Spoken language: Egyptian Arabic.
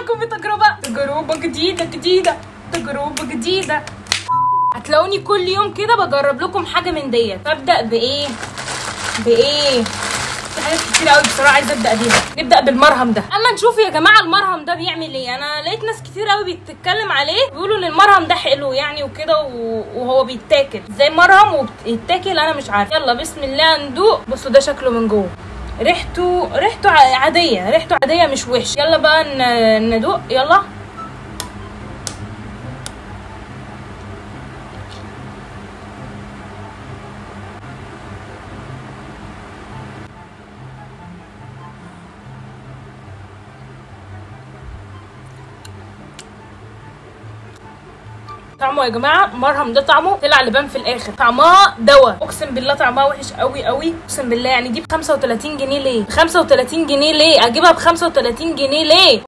معاكم بتجربة تجربة جديدة جديدة تجربة جديدة هتلاقوني كل يوم كده بجرب لكم حاجة من ديت ابدأ بإيه بإيه في حاجات كتير قوي بصراحه عايزه ابدا بيها نبدا بالمرهم ده اما نشوف يا جماعه المرهم ده بيعمل ايه انا لقيت ناس كتير قوي بتتكلم عليه بيقولوا ان المرهم ده حلو يعني وكده و- وهو بيتاكل زي مرهم وبيتاكل انا مش عارفه يلا بسم الله ندوق بصوا ده شكله من جوه ريحته ريحته ع- عاديه ريحته عاديه مش وحش يلا بقى ن- ندوق يلا طعمه يا جماعه مرهم ده طعمه طلع لبان في الاخر طعمها دواء اقسم بالله طعمها وحش قوي قوي اقسم بالله يعني دي ب 35 جنيه ليه ب 35 جنيه ليه اجيبها ب 35 جنيه ليه